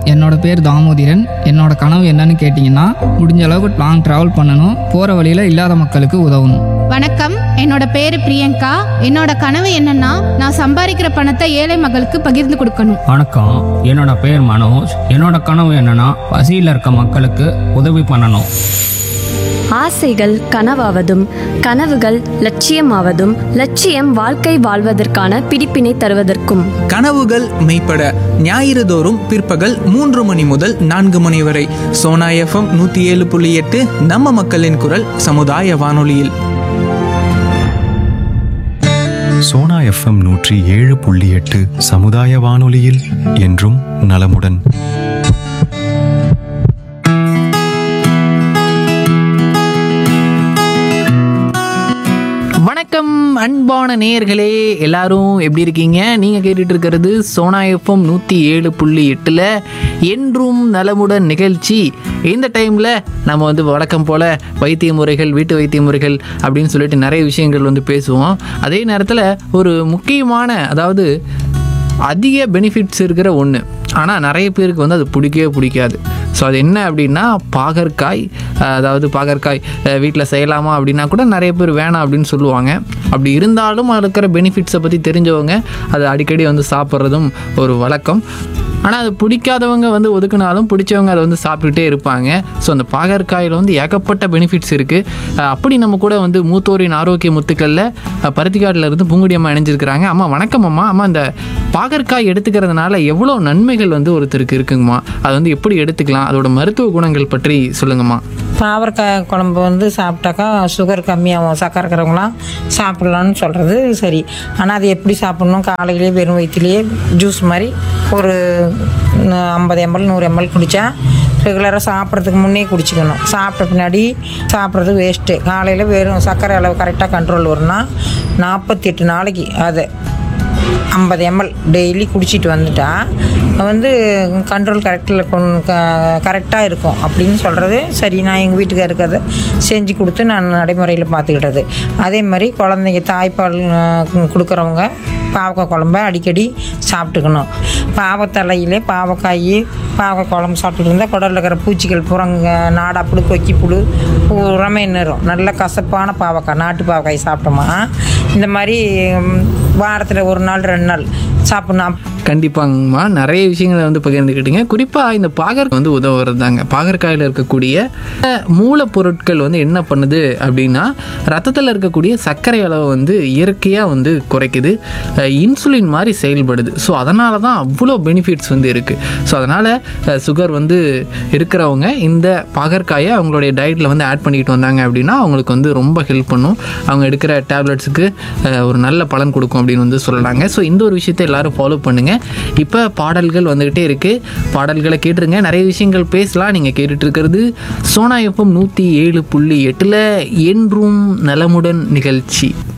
என்னோட பேர் தாமோதிரன் என்னோட கனவு என்னன்னு கேட்டிங்கன்னா முடிஞ்ச அளவுக்கு லாங் ட்ராவல் பண்ணணும் போகிற வழியில் இல்லாத மக்களுக்கு உதவணும் வணக்கம் என்னோட பேரு பிரியங்கா என்னோட கனவு என்னன்னா நான் சம்பாதிக்கிற பணத்தை ஏழை மக்களுக்கு பகிர்ந்து கொடுக்கணும் வணக்கம் என்னோட பேர் மனோஜ் என்னோட கனவு என்னன்னா பசியில் இருக்க மக்களுக்கு உதவி பண்ணணும் ஆசைகள் கனவாவதும் கனவுகள் லட்சியமாவதும் லட்சியம் வாழ்க்கை வாழ்வதற்கான பிடிப்பினை தருவதற்கும் கனவுகள் மெய்ப்பட ஞாயிறு தோறும் பிற்பகல் மூன்று மணி முதல் நான்கு மணி வரை சோனா எஃப்எம் நூற்றி ஏழு புள்ளி எட்டு நம்ம மக்களின் குரல் சமுதாய வானொலியில் சோனா எஃப்எம் நூற்றி ஏழு புள்ளி எட்டு சமுதாய வானொலியில் என்றும் நலமுடன் வணக்கம் அன்பான நேயர்களே எல்லாரும் எப்படி இருக்கீங்க நீங்கள் கேட்டுட்டு இருக்கிறது சோனா எஃப்எம் நூற்றி ஏழு புள்ளி எட்டில் என்றும் நலமுடன் நிகழ்ச்சி இந்த டைமில் நம்ம வந்து வழக்கம் போல் வைத்திய முறைகள் வீட்டு வைத்திய முறைகள் அப்படின்னு சொல்லிட்டு நிறைய விஷயங்கள் வந்து பேசுவோம் அதே நேரத்தில் ஒரு முக்கியமான அதாவது அதிக பெனிஃபிட்ஸ் இருக்கிற ஒன்று ஆனால் நிறைய பேருக்கு வந்து அது பிடிக்கவே பிடிக்காது ஸோ அது என்ன அப்படின்னா பாகற்காய் அஹ் அதாவது பாகற்காய் வீட்டில் செய்யலாமா அப்படின்னா கூட நிறைய பேர் வேணாம் அப்படின்னு சொல்லுவாங்க அப்படி இருந்தாலும் அதில் இருக்கிற பெனிஃபிட்ஸை பற்றி தெரிஞ்சவங்க அதை அடிக்கடி வந்து சாப்பிட்றதும் ஒரு வழக்கம் ஆனால் அது பிடிக்காதவங்க வந்து ஒதுக்குனாலும் பிடிச்சவங்க அதை வந்து சாப்பிட்டுட்டே இருப்பாங்க ஸோ அந்த பாகற்காயில் வந்து ஏகப்பட்ட பெனிஃபிட்ஸ் இருக்குது அப்படி நம்ம கூட வந்து மூத்தோரின் ஆரோக்கிய முத்துக்களில் பருத்திக்காட்டில் இருந்து பூங்குடி அம்மா இணைஞ்சிருக்கிறாங்க அம்மா வணக்கம் அம்மா அம்மா அந்த பாகற்காய் எடுத்துக்கிறதுனால எவ்வளோ நன்மைகள் வந்து ஒருத்தருக்கு இருக்குங்கம்மா அது வந்து எப்படி எடுத்துக்கலாம் அதோட மருத்துவ குணங்கள் பற்றி சொல்லுங்கம்மா பாவற்காய் குழம்பு வந்து சாப்பிட்டாக்கா சுகர் கம்மியாகும் சக்கரை இருக்கிறவங்களாம் சாப்பிட்லான்னு சொல்கிறது சரி ஆனால் அது எப்படி சாப்பிட்ணும் காலையிலே வெறும் வயிற்றுலேயே ஜூஸ் மாதிரி ஒரு ஐம்பது எம்எல் நூறு எம்எல் குடித்தா ரெகுலராக சாப்பிட்றதுக்கு முன்னே குடிச்சிக்கணும் சாப்பிட்ட பின்னாடி சாப்பிட்றது வேஸ்ட்டு காலையில் வெறும் சர்க்கரை அளவு கரெக்டாக கண்ட்ரோல் வரும்னா நாற்பத்தி எட்டு நாளைக்கு அதை ஐம்பது எம்எல் டெய்லி குடிச்சிட்டு வந்துட்டா வந்து கண்ட்ரோல் கரெக்டில் கரெக்டாக இருக்கும் அப்படின்னு சொல்கிறது சரி நான் எங்கள் வீட்டுக்காருக்கு அதை செஞ்சு கொடுத்து நான் நடைமுறையில் பார்த்துக்கிட்டது அதே மாதிரி குழந்தைங்க தாய்ப்பால் அஹ், கொடுக்குறவங்க பாவக்காய் குழம்ப அடிக்கடி சாப்பிட்டுக்கணும் பாவத்தலையிலே பாவக்காய் பாவக்காய் குழம்பு சாப்பிட்டுட்டு இருந்தால் குடலில் இருக்கிற பூச்சிகள் புறங்க நாடாப்புழு கொக்கி புழு பூராமே நிறும் நல்ல கசப்பான பாவக்காய் நாட்டு பாவக்காய் சாப்பிட்டோமா இந்த மாதிரி வாரத்தில் ஒரு நாள் ரெண்டு நாள் சாப்பிட்ணும் கண்டிப்பாங்கம்மா நிறைய விஷயங்களை வந்து பகிர்ந்துக்கிட்டீங்க குறிப்பாக இந்த பாகற்காய் வந்து உதவுறது தாங்க பாகற்காயில் இருக்கக்கூடிய அஹ், மூலப்பொருட்கள் வந்து என்ன பண்ணுது அப்படின்னா ரத்தத்தில் இருக்கக்கூடிய சர்க்கரை அளவை வந்து இயற்கையாக வந்து குறைக்குது அஹ், இன்சுலின் மாதிரி செயல்படுது ஸோ அதனால தான் அவ்வளோ பெனிஃபிட்ஸ் வந்து இருக்குது ஸோ அதனால் சுகர் வந்து இருக்கிறவங்க இந்த பாகற்காயை அவங்களுடைய டயட்டில் வந்து ஆட் பண்ணிக்கிட்டு வந்தாங்க அப்படின்னா அவங்களுக்கு வந்து ரொம்ப ஹெல்ப் பண்ணும் அவங்க எடுக்கிற டேப்லெட்ஸுக்கு ஒரு நல்ல பலன் கொடுக்கும் அப்படின்னு வந்து சொல்லலாங்க ஸோ இந்த ஒரு விஷயத்தை எல்லாரும் ஃபாலோ பண்ணுங்கள் இப்போ பாடல்கள் வந்துக்கிட்டே இருக்குது பாடல்களை கேட்டுருங்க நிறைய விஷயங்கள் பேசலாம் நீங்கள் கேட்டுட்டு இருக்கிறது சோனா எஃப்எம் நூற்றி ஏழு புள்ளி எட்டில் என்றும் நலமுடன் நிகழ்ச்சி